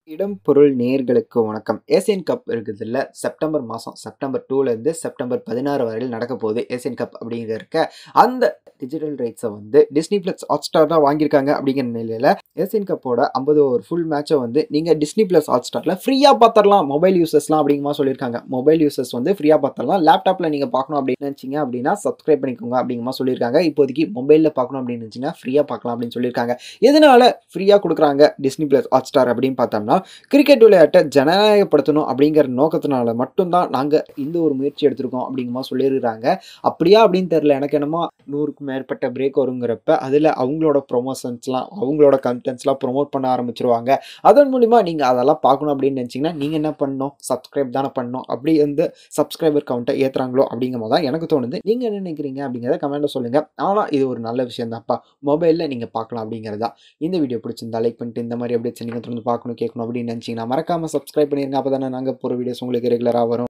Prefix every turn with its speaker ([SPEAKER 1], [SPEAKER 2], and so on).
[SPEAKER 1] இடம் பொருள் நேயர்களுக்கு வணக்கம் ஏசியன் கப் இருக்குதுல்ல செப்டம்பர் மாதம் செப்டம்பர் டூலேருந்து செப்டம்பர் பதினாறு வரையில் நடக்க போகுது ஏசியன் கப் அப்படிங்கிற இருக்க அந்த டிஜிட்டல் ரைட்ஸை வந்து டிஸ்னி ப்ளஸ் ஹாட் ஸ்டார் தான் வாங்கியிருக்காங்க அப்படிங்கிற நிலையில் ஏசியன் கப்போட ஐம்பது ஒரு ஃபுல் மேட்சை வந்து நீங்கள் டிஸ்னி ப்ளஸ் ஹாட் ஸ்டாரில் ஃப்ரீயாக பார்த்துடலாம் மொபைல் யூசர்ஸ்லாம் அப்படிங்கமா சொல்லியிருக்காங்க மொபைல் யூசர்ஸ் வந்து ஃப்ரீயாக பார்த்துடலாம் லேப்டாப்பில் நீங்கள் பார்க்கணும் அப்படின்னு நினச்சிங்க அப்படின்னா சப்ஸ்கிரைப் பண்ணிக்கோங்க அப்படிங்கமா சொல்லியிருக்காங்க இப்போதைக்கு மொபைலில் பார்க்கணும் அப்படின்னு நினச்சிங்கன்னா ஃப்ரீயாக பார்க்கலாம் அப்படின்னு சொல்லியிருக்காங்க எதனால ஃப்ரீயாக கொடுக்குறாங்க டிஸ்னி ப்ளஸ் ஹாட் ஸ்டார் அப்படின்னு பார்த்தோம்னா கிரிக்கெட் விளையாட்டை ஜனநாயகப்படுத்தணும் அப்படிங்கிற நோக்கத்தினால மட்டும்தான் நாங்கள் இந்த ஒரு முயற்சி எடுத்திருக்கோம் அப்படிங்கமா சொல்லியிருக்காங்க அப்படியா அப்படின்னு தெரில எனக்கு என்னமோ நூறுக்கும் மேற்பட்ட பிரேக் வருங்கிறப்ப அதில் அவங்களோட ப்ரொமோஷன்ஸ்லாம் அவங்களோட கண்டென்ட்ஸ்லாம் ப்ரொமோட் பண்ண ஆரம்பிச்சிருவாங்க அதன் மூலிமா நீங்கள் அதெல்லாம் பார்க்கணும் அப்படின்னு நினச்சிங்கன்னா நீங்கள் என்ன பண்ணணும் சப்ஸ்கிரைப் தானே பண்ணணும் அப்படி வந்து சப்ஸ்கிரைபர் கவுண்ட்டை ஏற்றுறாங்களோ அப்படிங்கும் போது தான் எனக்கு தோணுது நீங்கள் என்ன நினைக்கிறீங்க அப்படிங்கிறத கமெண்ட்டில் சொல்லுங்கள் ஆனால் இது ஒரு நல்ல விஷயம் தான்ப்பா மொபைலில் நீங்கள் பார்க்கலாம் அப்படிங்கிறது தான் இந்த வீடியோ பிடிச்சிருந்தா லைக் பண்ணிட்டு இந்த மாதிரி அப்டேட்ஸ் நீங்கள் தொடர்ந்து பார்க்கணும் கேட்கணும் அப்படின்னு நினச்சிங்கன்னா மறக்காமல் சப்ஸ்கிரைப் பண்ணிருங்க அப்போ தானே நாங்கள் போகிற வீடியோஸ் உங்களுக்கு ரெகுலராக வரும்